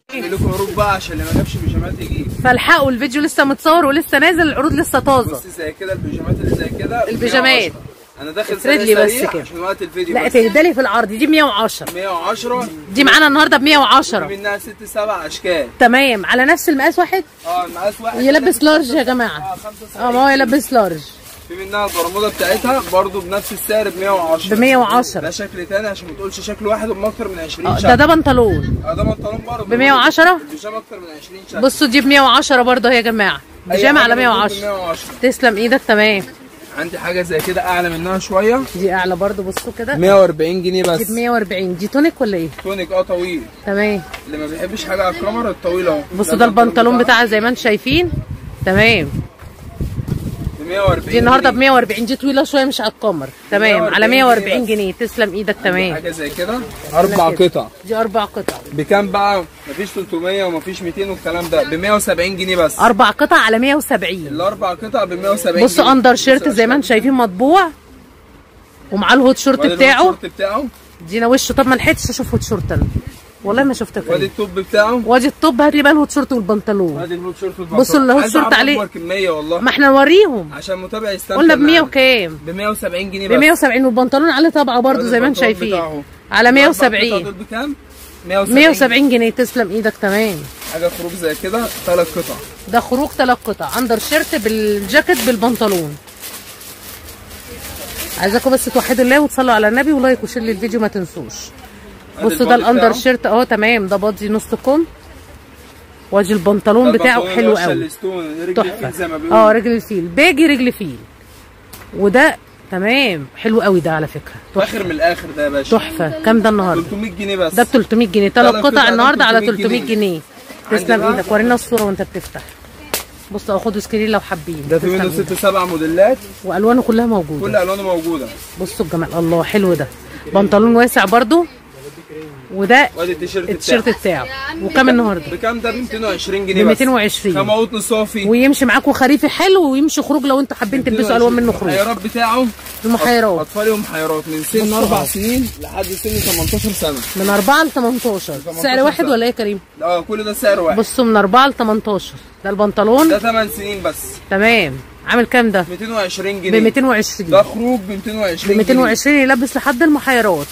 اعمل لكم عروض بقى عشان اللي ما جابش بيجامات يجيب فالحقوا الفيديو لسه متصور ولسه نازل العروض لسه طازه بص زي كده البيجامات اللي زي كده البيجامات. 110. انا داخل افرد لي سريع بس سريع كده. عشان وقت الفيديو لا بس تهدلي في العرض دي 110 110 دي معانا النهارده ب 110 في منها ست سبع اشكال تمام على نفس المقاس واحد اه المقاس واحد يلبس لارج يا جماعه اه 75 اه ما هو يلبس لارج في منها البرموده بتاعتها برضو بنفس السعر ب 110 ب 110 ده شكل تاني عشان ما تقولش شكل واحد هم اكتر من 20 اه شكل ده ده بنطلون اه ده بنطلون برضه ب 110 البيجامه اكتر من 20 شكل بصوا دي ب 110 برضه اهي يا جماعه أي بيجامه حاجة على موجود ب 110 110 تسلم ايدك تمام عندي حاجه زي كده اعلى منها شويه دي اعلى برضه بصوا كده 140 جنيه دي ب بس 140 دي تونيك ولا ايه تونيك اه طويل تمام اللي ما بيحبش حاجه على الكاميرا الطويل اهو بصوا ده البنطلون بتاعها زي ما انتم شايفين تمام ب 140 دي النهارده ب جنيه. 140 دي طويله شويه مش على القمر تمام 140 على 140 جنيه جنيه تسلم ايدك تمام حاجه زي كده اربع كده. قطع دي اربع قطع بكام بقى مفيش 300 ومفيش 200 والكلام ده ب 170 جنيه بس اربع قطع على 170 الاربع قطع ب 170 بصوا جنيه. اندر شيرت زي ما انتم شايفين مطبوع ومعاه الهوت شورت وادي بتاعه الشورت بتاعه دينا وشه طب ما لحقتش اشوف هوت شورت انا والله ما شفتك وادي عليه. التوب بتاعه وادي الطب هات لي بقى الهوت شورت والبنطلون وادي الهوت شورت بصوا اللي هو عايز الشورت أعرف عليه. أكبر كميه والله ما احنا نوريهم عشان المتابع يستمتع قلنا ب 100 معانا. وكام ب 170 جنيه ب بس 170 والبنطلون عليه طبعه برضه زي ما انتم البنطلون شايفين بتاعه. على الأربع قطع 170 دول بكام 170 170 جنيه تسلم ايدك تمام حاجه خروج زي كده ثلاث قطع ده خروج ثلاث قطع اندر شيرت بالجاكيت بالبنطلون عايزاكم بس توحدوا الله وتصلوا على النبي ولايك وشير للفيديو ما تنسوش أدي بصوا ده البادي الاندر بتاعه. شيرت اهو تمام ده بادي نص كم وادي البنطلون بتاعه البنطلون حلو اللي هو قوي الشلستون، رجل الفيل زي ما تحفه بيقولوا اه رجل الفيل باجي رجل الفيل وده تمام حلو قوي ده على فكره تحفه اخر من الاخر ده يا باشا تحفه كام ده النهارده 300 جنيه بس ده ب 300 جنيه ثلاث تلات قطع قطع ده النهارده على 300 300 جنيه عندي تسلم بقى- ايدك ورينا الصوره وانت بتفتح بصوا خدوا سكرين لو حابين ده في تسلم منه إيدك. ست سبع موديلات والوانه كلها كل موجوده الوانه موجوده بصوا الجمال الله حلو ده بنطلون واسع برضو وده وادي التيشيرت التيشيرت بتاعه بتاعه وكام النهارده بكام ده ب 220 جنيه ب بس 220 خامه قطن صافي ويمشي معاكم خريفي حلو ويمشي خروج لو انتوا حابين تلبسوا الوان منه خروج الحيرات بتاعه المحيرات اطفال ومحيرات من سن بصوا اربع بقى. سنين لحد سن 18 سنه من 4 ل 18 سعر واحد ولا ايه يا كريم اه كل ده سعر واحد بصوا من 4 ل 18 ده البنطلون ده 8 سنين بس تمام عامل كام ده 220 ب جنيه 220 ده خروج ب 220 ب 220 يلبس لحد المحيرات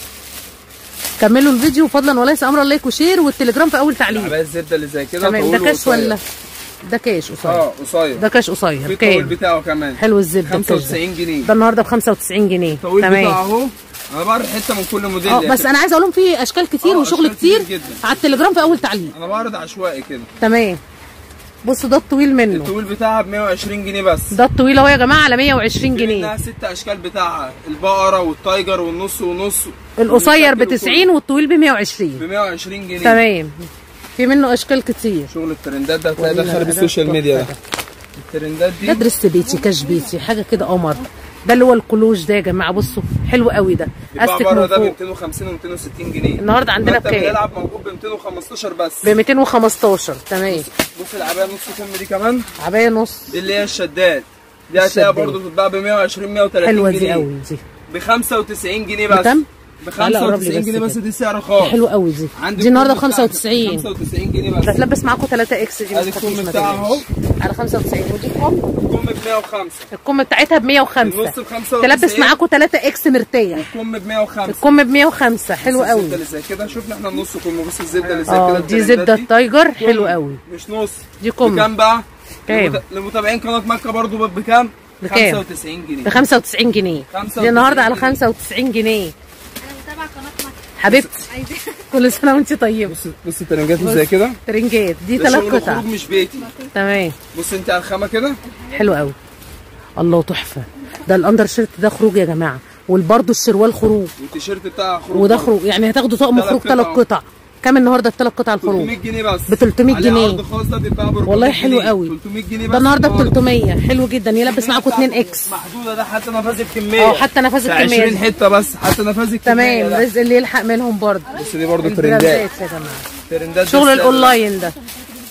كملوا الفيديو فضلا وليس امرا لايك وشير والتليجرام في اول تعليق عباية الزبده اللي زي كده تمام طويل ده كاش وقصير. ولا ده كاش قصير اه قصير ده كاش في قصير الطويل كام بتاعه كمان حلو الزبده الكاش ده 95 جنيه ده النهارده ب 95 جنيه الطويل بتاعه تمام اهو انا بعرض حته من كل موديل اه يعني. بس انا عايزه اقول لهم في اشكال كتير آه، وشغل أشكال كتير كتير جدا. على التليجرام في اول تعليق انا بعرض عشوائي كده تمام بصوا ده الطويل منه الطويل بتاعها ب 120 جنيه بس ده الطويل اهو يا جماعه على 120 في جنيه منها ست اشكال بتاعها البقره والتايجر والنص ونص القصير ب والشكل 90 والطويل ب 120 ب 120 جنيه تمام في منه اشكال كتير شغل الترندات ده هتلاقي ورينا دخل ده بالسوشيال تحفة ميديا ده ده. الترندات ده دي درس بيتي كاش بيتي حاجه كده قمر ده اللي هو الكلوش ده يا جماعه بصوا حلو قوي ده بيتباع استك بره من ده ب فوق 250 و 260 جنيه النهارده عندنا المكتب بكام؟ بيلعب موجود ب 215 بس ب 215 تمام بص العبايه نص كم دي كمان عبايه نص دي اللي هي الشداد دي هتلاقيها الشداد. برضه بتتباع ب 120 130 حلوه دي جنيه قوي دي ب 95 جنيه بس بكام؟ ب تعالى قرب لي 95 بس جنيه بس كده. دي سعر خاص حلوه قوي دي عندي دي النهارده ب الكم بتاعها 95 95 جنيه بس هتلبس معاكم 3 اكس دي ما ادي تخافوش الكم ما بتاعها اهو تقلقوش. على 95 ودي الكم الكم ب 105 الكم بتاعتها ب 105 النص ب 95 تلبس معاكم 3 اكس مرتاح الكم ب 105 الكم ب 105 حلو بص قوي الزبده اللي زي كده شفنا احنا النص كم بص الزبده اللي زي اه كده دي الترندات زبده دي. التايجر حلو كم، قوي مش نص دي كم. بكام بقى؟ كام؟ لمت- لمتابعين قناه مكه برضو ب- بكام؟ بكام؟ 95 جنيه ب 95 جنيه 95 دي النهارده على جنيه. 95 جنيه انا متابعه قناه مكه حبيبتي عايزاه كل سنه وانت طيبه بص بص الترنجات اللي زي كده ترنجات دي ده ثلاث شغل قطع خروج مش بيتي تمام بص انت على الخامه كده حلو قوي الله تحفه ده الاندر شيرت ده خروج يا جماعه والبرده الشروال خروج والتيشيرت بتاعها خروج وده برضو. خروج يعني هتاخدوا طقم تلات خروج قطع. ثلاث قطع كام النهارده الثلاث قطع الخروج 300 جنيه بس ب 300 عليه جنيه. عرض خاص ده بيتباع ب 400 والله حلو جنيه. قوي 300 جنيه بس ده النهارده ب النهاردة. 300 حلو جدا يلبس معاكم 2 اكس محدوده ده حتى نفاذ الكميه اه حتى نفاذ بتاع الكمية 20 دي. حته بس حتى نفاذ الكميه تمام ده. رزق اللي يلحق منهم برضه بص دي برضو البراندات ترندات يا جماعه ترندات شغل بس- الاونلاين ده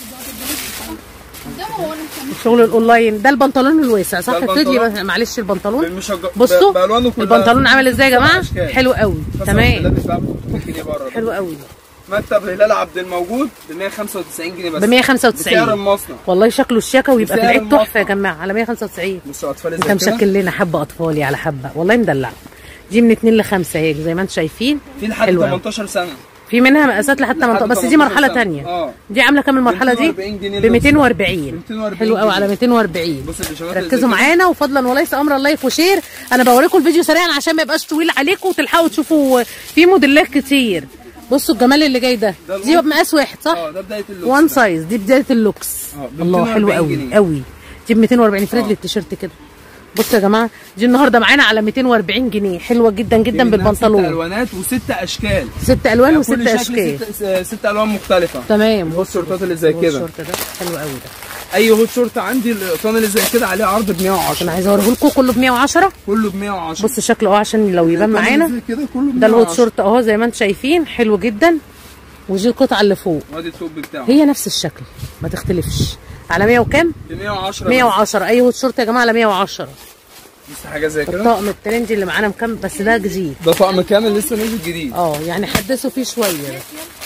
شغل الاونلاين ده البنطلون الواسع صح ده افرد لي البنطلون. بس- معلش البنطلون بالمشج... بصوا ب- بألوانه كلها. البنطلون عامل ازاي يا جماعه أشكال. حلو قوي بس تمام ده بيتباع ب 300 جنيه بره حلو قوي مكتب هلال عبد الموجود ب 195 جنيه بس ب 195 بسعر المصنع والله شكله الشياكه ويبقى في بسعر العيد تحفه يا المصنع. جماعه على 195 بصوا اطفال انت ازاي كده مشكل لنا حبه اطفالي على حبه والله مدلع دي من 2 ل 5 هيك زي ما انتم شايفين في لحد حلوة أوي. 18 سنه في منها مقاسات لحد 18 بس دي 18 مرحله سنة. تانية اه. دي عامله كام المرحله دي 240 جنيه ب 240 240 حلو قوي على جنيه. 240 بص البيجامات اللي زي ركزوا كده. معانا وفضلا وليس امرا لايك وشير انا بوريكم الفيديو سريعا عشان ما يبقاش طويل عليكم وتلحقوا تشوفوا في موديلات كتير بصوا الجمال اللي جاي ده ده دي بمقاس واحد صح اه ده بدايه اللوكس وان ده. سايز دي بدايه اللوكس اه، ب الله حلو 240 قوي جنيه. قوي دي ب 240 فريد اه. لي التيشيرت كده بصوا يا جماعه دي النهارده معانا على 240 جنيه حلوه جدا في جدا منها ست بالبنطلون الوانات وست اشكال ست الوان يعني وست كل شكل اشكال ست, ست الوان مختلفه تمام هو الشورتات اللي زي هو كده الشورت ده حلو قوي ده اي هوت شورت عندي القطان اللي زي كده عليه عرض ب انا 110 عايزه اوريه لكم كله ب 110 كله ب 110 بص شكله اهو عشان لو يبان القطان اللي معانا زي كده كله ب ده الهوت 110. شورت اهو زي ما انتم شايفين حلو جدا ودي القطعه اللي فوق وادي التوب بتاعه هي نفس الشكل ما تختلفش على 100 وكام ب 110 بس. 110 اي هوت شورت يا جماعه على 110 بس حاجه زي كده الطقم الترندي اللي معانا مكم بس ده جديد ده طقم كامل لسه نازل جديد اه يعني حدثوا فيه شويه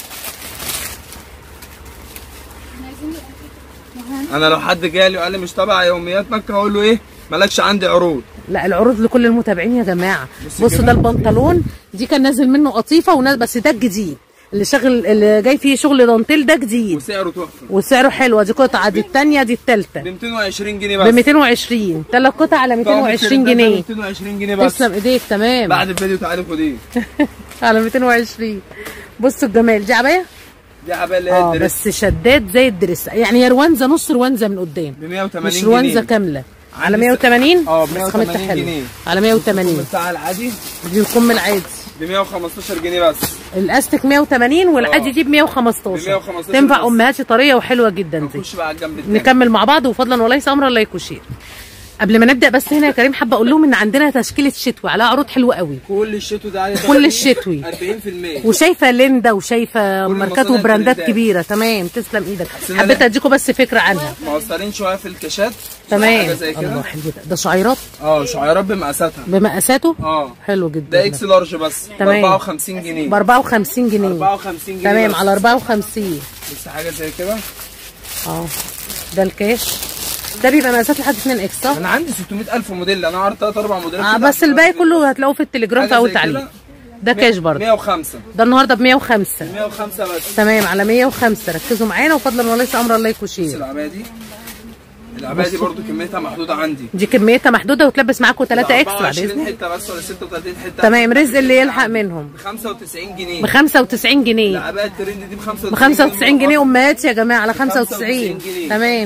انا لو حد جالي وقال لي مش تبع يوميات مكه هقول له ايه مالكش عندي عروض لا العروض لكل المتابعين يا جماعه بص بصوا كده. ده البنطلون دي كان نازل منه قطيفه وناس بس ده الجديد اللي شغل اللي جاي فيه شغل دانتيل ده جديد وسعره تحفه وسعره حلو دي قطعه دي الثانيه دي الثالثه ب 220 جنيه ب بس 220 ثلاث قطع على 220 جنيه 220 جنيه بس تسلم ايديك تمام بعد الفيديو تعالي خديه على 220 بصوا الجمال دي عبايه دي عبايه اللي هي اه الدريس بس شداد زي الدريس يعني هي روانزه نص روانزه من قدام ب 180 مش جنيه روانزه كامله على عندي 180 اه، ب بس 180 خامتها حلوة. جنيه. على 180 بتاع العادي دي الكم العادي ب 115 جنيه بس الاستك 180 والعادي اه. دي ب 115 ب 115 تنفع بس. امهاتي طريه وحلوه جدا دي نخش بقى على الجنب التاني نكمل مع بعض وفضلا وليس امرا لايك وشير قبل ما نبدا بس هنا يا كريم حابه اقول لهم ان عندنا تشكيله شتوي عليها عروض حلوه قوي كل الشتو ده عليه كل الشتوي 40% وشايفه ليندا وشايفه كل ماركات المصانع وبراندات الترندات. كبيره تمام تسلم ايدك أنا حبيت لا- اديكم بس فكره عنها مقصرين شويه في الكاشات تمام حاجه زي كده الله حلو ده ده شعيرات اه شعيرات بمقاساتها بمقاساته اه حلو جدا ده اكس لارج بس ب تمام. 54 جنيه ب 54 جنيه 54 جنيه تمام بس. على 54 بس حاجه زي كده اه ده الكاش ده بيبقى مقاسات لحد 2 اكس صح؟ انا عندي 600000 موديل انا عارض 3 4 موديلات آه كده بس الباقي كله هتلاقوه في التليجرام في حاجة اول زي تعليق كده. ده كاش برضه 105 ده النهارده ب 105 105 بس تمام على 105 ركزوا معانا وفضلا وليس امرا لايك بص وشير العبايه دي العبايه دي برضو كميتها محدوده عندي دي كميتها محدوده وتلبس معاكم 3 اكس بعد 24 اذنك حته بس ولا 36 حته تمام رزق اللي يلحق منهم ب 95 جنيه ب 95 جنيه العبايه الترند دي ب 95 ب 95 جنيه امهات يا جماعه على 95 95 جنيه. تمام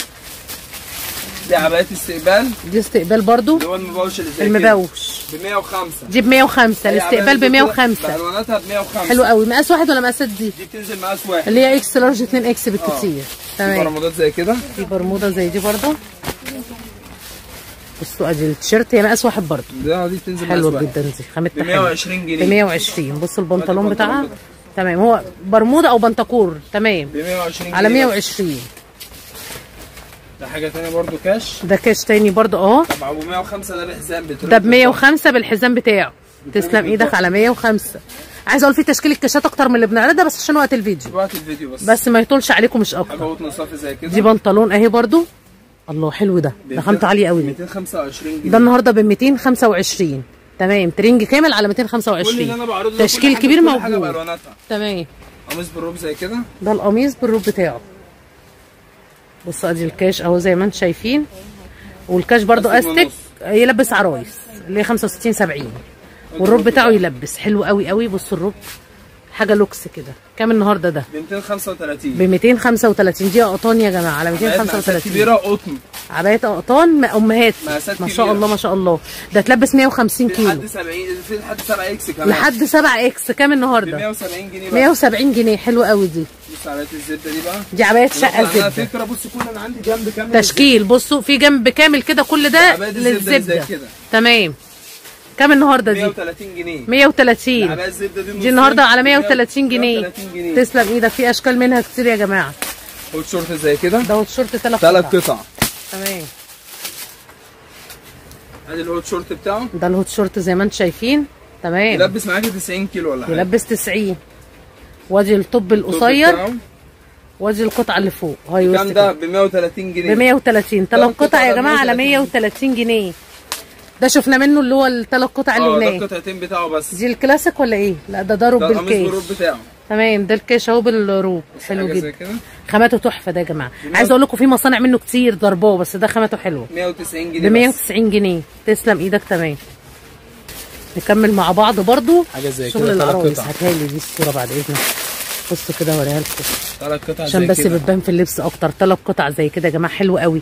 دي عبايات استقبال دي استقبال برضو اللي هو المبوش اللي زي المبوش ب 105 دي ب 105 الاستقبال ب 105 بالواناتها ب 105 حلو قوي مقاس واحد ولا مقاسات دي دي بتنزل مقاس واحد اللي هي اكس لارج 2 اكس بالكتير في تمام برمودات زي كده في برموده زي دي برضو بصوا ادي التيشيرت هي مقاس واحد برضو ده دي بتنزل مقاس حلوه واحد جدا دي ب خامتها حلوه 120 ب جنيه 120 بصوا البنطلون البنطلون بتاعها ده. تمام هو برموده او بنطكور تمام ب 120 على جنيه بس. 120 ده حاجه ثانيه برضو كاش ده كاش تاني برضو اهو طب ابو 105 ده بحزام بترد ده ب 105 بالحزام بتاعه تسلم ايدك على 105 عايز اقول في تشكيل الكاشات اكتر من اللي بنعرضها بس عشان وقت الفيديو وقت الفيديو بس بس ما يطولش عليكم مش حاجه اكتر قطن صافي زي كده دي بنطلون اهي برضو الله حلو ده ده خامته عاليه قوي دي 225 جنيه ده النهارده ب 225 تمام ترنج كامل على كل اللي انا 225 بعرضه ده تشكيل كل حاجة- كبير كل حاجه موجود بالواناتها تمام قميص بالروب زي كده ده القميص بالروب بتاعه بصوا ادي الكاش اهو زي ما انتم شايفين والكاش برضو أستك استك ونص. يلبس عرايس اللي هي 65 70 والروب بتاعه يلبس حلو قوي قوي بصوا الروب حاجه لوكس كده كام النهارده ده ب 235 ب 235 دي قطان يا جماعه على مقاسات 235 كبيره قطن عبايات قطان م- امهات مقاسات ما شاء كبيرة. الله ما شاء الله ده تلبس 150 في كيلو لحد 70 في لحد 7 اكس كمان لحد 7 اكس كام ب النهارده 170 جنيه بقى 170 جنيه حلو قوي دي بص على الزبده دي بقى دي عبايات شقه انا الزبده فكره بص كل انا عندي جنب كامل تشكيل بصوا في جنب كامل كده كل ده عبايات الزبدة اللي زي للزبده كده. تمام كام النهارده دي 130 جنيه 130 العباية الزبده دي دي النهارده على 130 جنيه 130 جنيه تسلم ايدك في اشكال منها كتير يا جماعه هوت شورت زي كده ده الشورت ثلاث ثلاث قطع تمام ادي الهوت شورت بتاعه ده الهوت شورت زي ما انتم شايفين تمام يلبس معاك 90 كيلو ولا حاجه يلبس 90 وادي الطب القصير بتاعه. وادي القطعه اللي فوق هاي الكلام وسط ده كده ب 130 جنيه ب 130 تلات ثلاث قطع قطع يا ب جماعه على 130 130 جنيه ده شفنا منه اللي هو الثلاث قطع اللي اه ده هناك القطعتين بتاعه بس دي الكلاسيك ولا ايه لا ده ده روب ده القميص بالكيش بالروب بتاعه تمام ده الكيش اهو بالروب حلو حاجة زي جدا كده خامته تحفه ده يا جماعه عايزه اقول لكم في مصانع منه كتير ضرباه بس ده خامته حلوه 190 ب جنيه بس 190 جنيه تسلم ايدك تمام نكمل مع بعض برضو حاجة زي شغل كده، تلات العرايس قطع. هاتها لي دي الصوره بعد اذنك بصوا كده اوريها لكم ثلاث قطع عشان زي بس كده بتبان في اللبس اكتر ثلاث قطع زي كده يا جماعه حلو قوي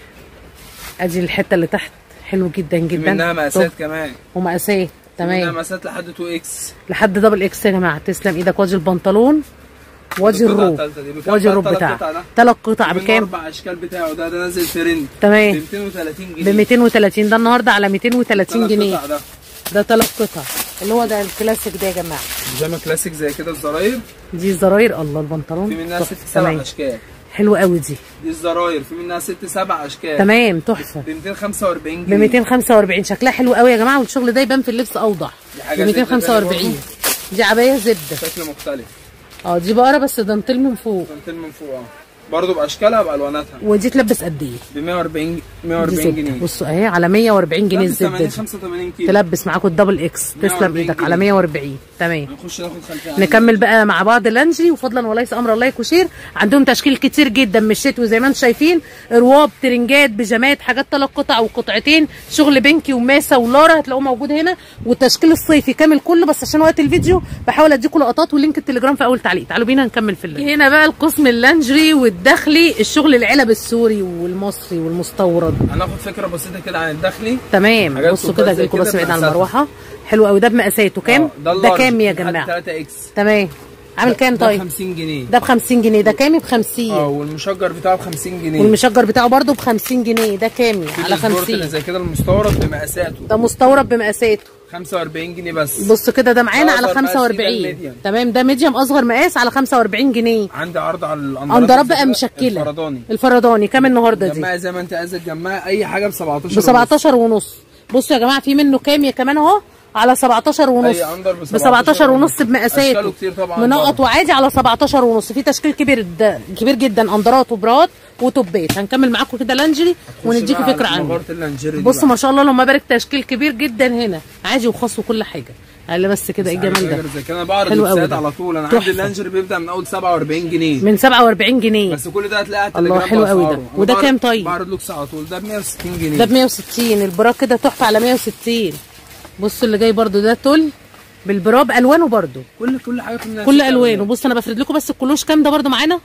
ادي الحته اللي تحت حلو جدا في جدا منها مقاسات كمان ومقاسات في منها تمام مقاسات لحد 2 اكس لحد دبل اكس يا جماعه تسلم ايدك وادي البنطلون وادي القطعة الروب التالتة دي بكام وادي بقى الروب التلات بتاعه قطع ده؟ ثلاث قطع منه بكام اربع اشكال بتاعه ده ده نازل ترند تمام. ب 230 ب جنيه 230 ده النهارده على 230 تلات جنيه قطع ده ده ثلاث قطع اللي هو ده الكلاسيك ده يا جماعه بيجامه كلاسيك زي كده الزراير دي الزراير الله البنطلون في منها تحفة. ست سبع تمام اشكال حلوه قوي دي دي الزراير في منها ست سبع اشكال تمام تحفه ب 245 ب جنيه 245 شكلها حلو قوي يا جماعه والشغل ده يبان في اللبس اوضح دي ب حاجة زي كده 245 برضه. دي عبايه زبده شكل مختلف اه دي بقره بس دانتيل من فوق فانتين من فوق اه برضه باشكالها بالواناتها ودي تلبس قد ايه؟ ب 140 دي 140 زبده جنيه بصوا اهي على 140 جنيه لبس الزبده 80 دي 85 كيلو تلبس معاكم الدبل اكس تسلم 140 ايدك على جنيه. 140 تمام هنخش ناخد خلفيه عنها. نكمل بقى مع بعض لانجري وفضلا وليس امر الله يكشير عندهم تشكيل كتير جدا من الشتوي زي ما انتم شايفين رواب ترنجات بيجامات حاجات ثلاث قطع وقطعتين شغل بنكي وماسه ولارا هتلاقوه موجود هنا والتشكيل الصيفي كامل كله بس عشان وقت الفيديو بحاول اديكم لقطات ولينك التليجرام في اول تعليق تعالوا بينا نكمل في الليل. هنا بقى القسم اللانجري والداخلي الشغل العلب السوري والمصري والمستورد هناخد فكره بسيطه كده عن الدخلي تمام حاجات بصوا سكر كده زي اجيلكم كده بس بعيد عن بمقاساتها. المروحه حلو قوي ده بمقاساته كام آه، ده اللارج كام يا لحد جماعه 3 اكس تمام عامل كام ده طيب 50 جنيه ده ب 50 جنيه ده كامي ب 50 اه والمشجر بتاعه ب 50 جنيه والمشجر بتاعه برده ب 50 جنيه ده كامي في على السبورت اللي 50 زي كده المستورد بمقاساته ده مستورد بمقاساته 45 جنيه بس بص كده ده معانا ده على أصغر مقاس، ده 45 الميديم. تمام ده ميديوم اصغر مقاس على 45 جنيه عندي عرض على الاندرات اندرات زي بقى كده، مشكله الفرداني الفرداني كام النهارده دي جمعي زي ما انت عايزه تجمعي اي حاجه ب 17 ب 17 ونص بصوا يا جماعه في منه كامية كمان اهو على 17 ونص أي أندر ب ب 17 ونص بمقاساته أشكاله كتير طبعا منقط برضه. وعادي على 17 ونص في تشكيل كبير د- كبير جدا اندرات وبرات وتوبات هنكمل معاكم كده لانجري ونديكي فكره عنه مغاره اللانجيري دي بصوا بقى. ما شاء الله اللهم بارك تشكيل كبير جدا هنا عادي وخاص وكل حاجه قال بس كده ايه الجمال ده حاجة زي كده انا بعرض حلو قوي لبسات ده. على طول انا تحفة. عندي اللانجري بيبدا من اول 47 جنيه من 47 جنيه بس كل ده هتلاقيه على الله، التليجرام حلو قوي ده. بأسعاره. أنا وده بعرض- كام طيب؟ بعرض لوكس على طول ده ب 160 جنيه ده ب 160 البراك كده تحفه على 160 بصوا اللي جاي برده ده تل بالبرا بالوانه برده كل كل حاجه في كل الوانه بص انا بفرد لكم بس الكلوش كام ده برده معانا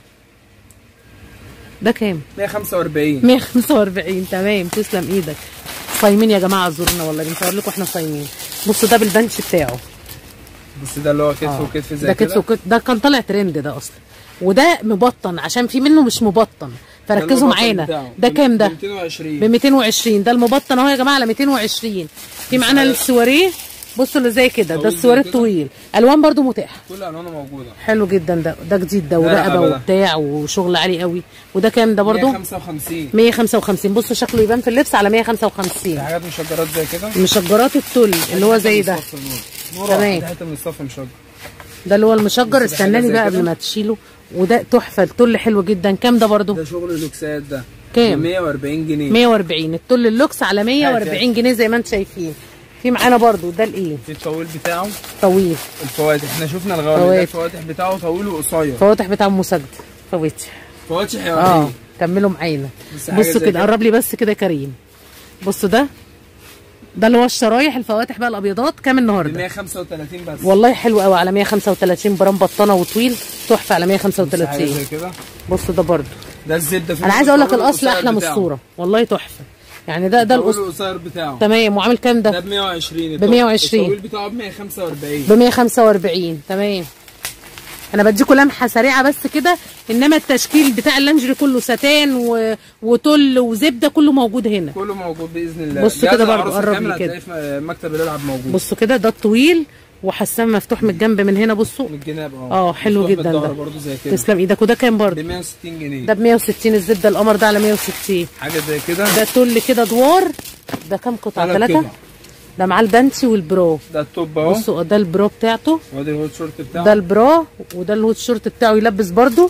ده كام 145 145 تمام تسلم ايدك صايمين يا جماعه زورنا والله بنصور لكم احنا صايمين بصوا ده بالبنش بتاعه بس ده اللي هو كتف وكتف زي ده كده كتف وكتف ده كان طالع ترند ده اصلا وده مبطن عشان في منه مش مبطن فركزوا المبطن معانا بتاعه. ده كام ده ب 220 ب 220 ده المبطن اهو يا جماعه على 220 في معانا السواريه بصوا اللي زي كده ده طويل زي السواريه كده. الطويل الوان برضو متاحه كل الوانه موجوده حلو جدا ده ده جديد ده ده ورقبه رقبة ده. وبتاع وشغل عالي قوي وده كام ده برضو 155 155 بصوا شكله يبان في اللبس على 155 في حاجات مشجرات زي كده مشجرات التل اللي هو زي ده نور تمام. تمام حته من الصف مشجر ده اللي هو المشجر حاجة استناني زي بقى كده. قبل ما تشيله وده تحفه التل حلو جدا كام ده برضو ده شغل لوكسات ده كام؟ ب 140 جنيه 140 التل اللوكس على 140 جنيه زي ما انتم شايفين في معانا برضو ده الايه في الطويل بتاعه طويل الفواتح احنا شفنا الغوامي ده فواتح. الفواتح بتاعه طويل وقصير فواتح بتاع مسجد فواتح فواتح اه حيوانيه كملوا معانا بس حاجة بصوا زي كده كده. قرب لي بس كده يا كريم بصوا ده ده اللي هو الشرايح الفواتح بقى الابيضات كام ب النهارده 135 بس والله حلو قوي على 135 برام بطانه وطويل تحفه على بس حاجه 135 زي كده بصوا ده برضو ده الزبده في انا عايزه اقول لك الطويل الاصل والقصير احلى من بتاعه. الصوره والله تحفه يعني ده ده الطويل الاصل والقصير بتاعه تمام وعامل كام ده ده ب 120 ب 120. الطويل بتاعه ب 145 ب 145 تمام انا بديكم لمحه سريعه بس كده انما التشكيل بتاع اللانجري كله ستان و... وتل وزبده كله موجود هنا كله موجود باذن الله بصوا جهاز كده برضو، العروسة قرب كامل لي كده. هتلاقيه في مكتب الالعاب موجود بصوا كده ده الطويل وحسام مفتوح من الجنب من هنا بصوا من الجناب اه اه حلو مفتوح جدا بالظهر ده برضه زي كده تسلم ايدك وده كام ب برضه 160 جنيه ده ب 160 الزبده القمر ده على 160 حاجه زي كده ده تل كده دوار ده كام قطعه ثلاث ثلاثه قطع. ده معاه البنتي والبرو ده التوب اهو بصوا ده البرو بتاعته وادي الهوت شورت بتاعه ده البرو وده الهوت شورت بتاعه يلبس برضو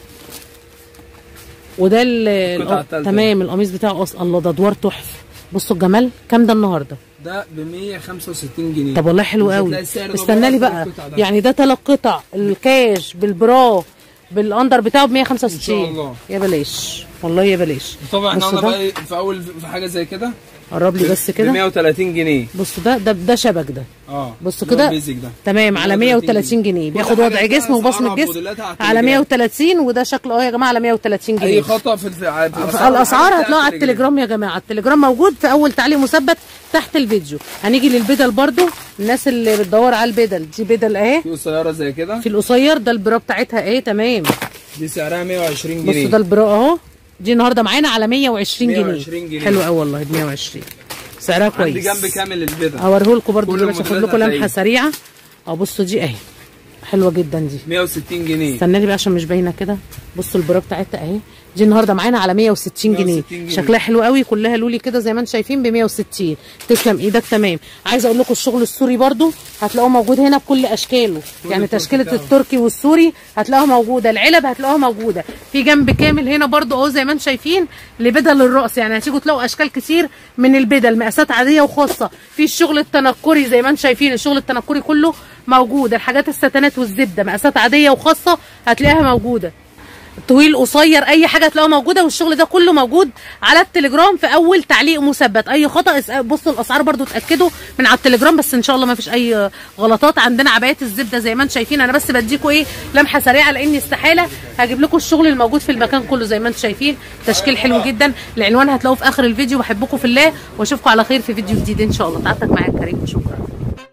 وده ال القطعة ال- التالتة. تمام القميص بتاعه اصلا الله ده ادوار تحفه بصوا الجمال كام ده النهارده ده ب 165 جنيه طب والله حلو مش قوي هتلاقي السعر ده استنى لي بره بقى القطعة ده. يعني ده ثلاث قطع الكاش بالبرو بالاندر بتاعه ب 165 إن شاء الله. يا بلاش والله يا بلاش طبعا احنا بصوا قلنا ده بقى إيه، في اول في حاجه زي كده قرب لي بس ب كده 130 جنيه بصوا ده ده ده شبك ده اه بصوا اللي هو كده البيزك ده تمام على 130 جنيه كل بياخد حاجة وضع فيها جسم وبصمه أسعارها جسم وموديلاتها على على التليجرام. 130 وده شكله اهو يا جماعه على 130 جنيه اي خطا في الف... في الاسعار هتلاقوها على التليجرام يا جماعه التليجرام موجود في اول تعليق مثبت تحت الفيديو هنيجي للبدل برضو الناس اللي بتدور على البدل دي بدل اهي في قصيره زي كده في القصير ده البرا بتاعتها ايه تمام دي سعرها 120 بصوا جنيه ده البرا اهو دي النهارده معانا على 120 جنيه 120 جنيه. حلو قوي والله ب 120 سعرها عندي كويس جنب كامل البدل هوريه لكم برضو كل دلوقتي اخد الموديلات لكم لمحه هتلاقيه. سريعه اه بصوا دي اهي حلوه جدا دي 160 جنيه استنى لي بقى عشان مش باينه كده بصوا البرا بتاعتها اهي دي النهارده معانا على 160 جنيه 160 جنيه. شكلها حلو قوي كلها لولي كده زي ما انتم شايفين ب 160 تسلم ايدك تمام عايزه اقول لكم الشغل السوري برضو هتلاقوه موجود هنا بكل اشكاله يعني التركي تشكيله بتاعه. التركي والسوري هتلاقوها موجوده العلب هتلاقوها موجوده في جنب كامل هنا برضو اهو زي ما انتم شايفين لبدل الرأس يعني هتيجوا تلاقوا اشكال كتير من البدل مقاسات عاديه وخاصه في الشغل التنكري زي ما انتم شايفين الشغل التنكري كله موجود الحاجات الستانات والزبده مقاسات عاديه وخاصه هتلاقيها موجوده طويل قصير اي حاجه تلاقوها موجوده والشغل ده كله موجود على التليجرام في اول تعليق مثبت اي خطا اس- بصوا الاسعار برضو اتاكدوا من على التليجرام بس ان شاء الله ما فيش اي غلطات عندنا عبايات الزبده زي ما انتم شايفين انا بس بديكوا ايه لمحه سريعه لاني استحاله هجيب لكم الشغل الموجود في المكان كله زي ما انتم شايفين تشكيل حلو جدا العنوان هتلاقوه في اخر الفيديو بحبكم في الله واشوفكم على خير في فيديو جديد ان شاء الله تعبتك معايا كريم وشكرا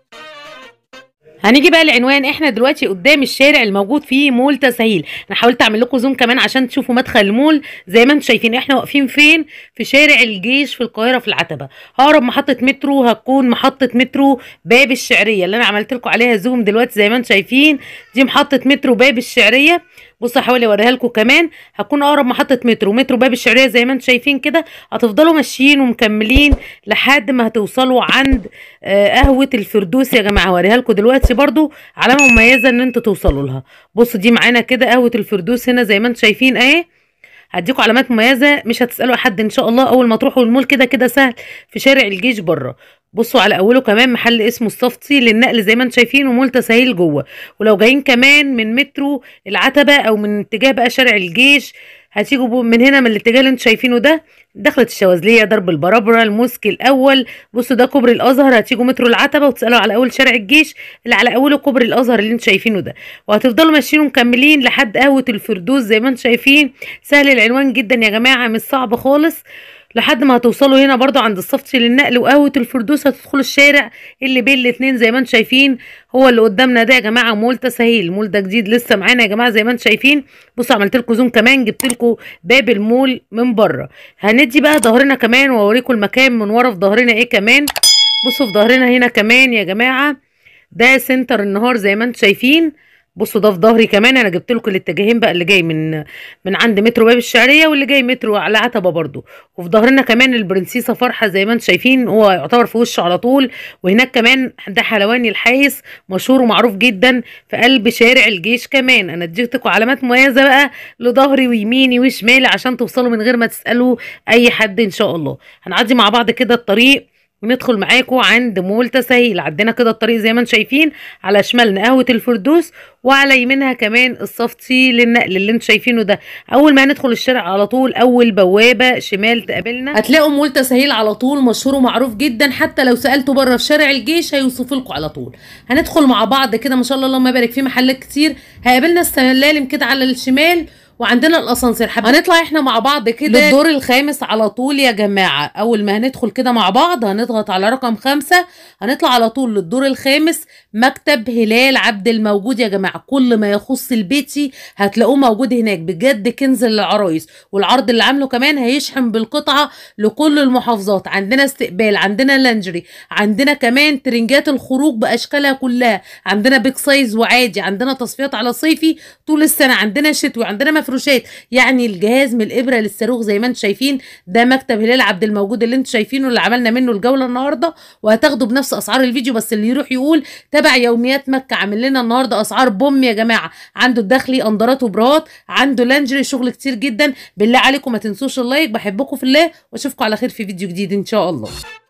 هنيجي بقى العنوان احنا دلوقتي قدام الشارع الموجود فيه مول تسهيل انا حاولت اعمل لكم زوم كمان عشان تشوفوا مدخل المول زي ما انتم شايفين احنا واقفين فين في شارع الجيش في القاهره في العتبه اقرب محطه مترو هتكون محطه مترو باب الشعريه اللي انا عملت لكم عليها زوم دلوقتي زي ما انتم شايفين دي محطه مترو باب الشعريه بصوا هحاول اوريها لكم كمان هتكون اقرب محطه مترو مترو باب الشعريه زي ما انتم شايفين كده هتفضلوا ماشيين ومكملين لحد ما هتوصلوا عند آه، قهوه الفردوس يا جماعه هوريها لكم دلوقتي برضو علامه مميزه ان انتوا توصلوا لها بصوا دي معانا كده قهوه الفردوس هنا زي ما انتم شايفين اهي هديكوا علامات مميزه مش هتسالوا حد ان شاء الله اول ما تروحوا المول كده كده سهل في شارع الجيش بره بصوا على اوله كمان محل اسمه الصفتي للنقل زي ما انتم شايفين ومول تسهيل جوه ولو جايين كمان من مترو العتبه او من اتجاه بقى شارع الجيش هتيجوا بو- من هنا من الاتجاه اللي انتم شايفينه ده دخلت الشواذليه درب البرابره الموسكي الاول بصوا ده كوبري الازهر هتيجوا مترو العتبه وتسالوا على اول شارع الجيش اللي على اوله كوبري الازهر اللي انتم شايفينه ده وهتفضلوا ماشيين ومكملين لحد قهوه الفردوس زي ما انتم شايفين سهل العنوان جدا يا جماعه مش صعب خالص لحد ما هتوصلوا هنا برضو عند الصفتي للنقل وقهوة الفردوس هتدخلوا الشارع اللي بين الاتنين زي ما انتم شايفين هو اللي قدامنا ده يا جماعة مول تسهيل المول ده جديد لسه معانا يا جماعة زي ما انتم شايفين بصوا عملت لكم زوم كمان جبت لكم باب المول من بره هندي بقى ظهرنا كمان واوريكم المكان من ورا في ظهرنا ايه كمان بصوا في ظهرنا هنا كمان يا جماعة ده سنتر النهار زي ما انتم شايفين بصوا ده في ظهري كمان انا جبت لكم الاتجاهين بقى اللي جاي من من عند مترو باب الشعريه واللي جاي مترو على عتبه برضو وفي ظهرنا كمان البرنسيسه فرحه زي ما انتم شايفين هو يعتبر في وشه على طول وهناك كمان ده حلواني الحايس مشهور ومعروف جدا في قلب شارع الجيش كمان انا اديتكم علامات مميزه بقى لظهري ويميني وشمالي عشان توصلوا من غير ما تسالوا اي حد ان شاء الله هنعدي مع بعض كده الطريق وندخل معاكم عند مول تسهيل عدينا كده الطريق زي ما انتم شايفين على شمالنا قهوه الفردوس وعلى يمينها كمان الصفتي للنقل اللي انتم شايفينه ده اول ما ندخل الشارع على طول اول بوابه شمال تقابلنا هتلاقوا مول تسهيل على طول مشهور ومعروف جدا حتى لو سالتوا بره في شارع الجيش هيوصفوا لكم على طول هندخل مع بعض كده ما شاء الله اللهم بارك في محلات كتير هيقابلنا السلالم كده على الشمال وعندنا الاسانسير حب... هنطلع احنا مع بعض كده للدور الخامس على طول يا جماعه اول ما هندخل كده مع بعض هنضغط على رقم خمسة هنطلع على طول للدور الخامس مكتب هلال عبد الموجود يا جماعه كل ما يخص البيتي هتلاقوه موجود هناك بجد كنز للعرايس والعرض اللي عامله كمان هيشحن بالقطعه لكل المحافظات عندنا استقبال عندنا لانجري عندنا كمان ترنجات الخروج باشكالها كلها عندنا بيك سايز وعادي عندنا تصفيات على صيفي طول السنه عندنا شتوي عندنا مفروشات يعني الجهاز من الابره للصاروخ زي ما انتم شايفين ده مكتب هلال عبد الموجود اللي انتم شايفينه اللي عملنا منه الجوله النهارده وهتاخدوا بنفس اسعار الفيديو بس اللي يروح يقول تبع يوميات مكه عامل لنا النهارده اسعار بوم يا جماعه عنده الداخلي اندرات وبرات عنده لانجري شغل كتير جدا بالله عليكم ما تنسوش اللايك بحبكم في الله واشوفكم على خير في فيديو جديد ان شاء الله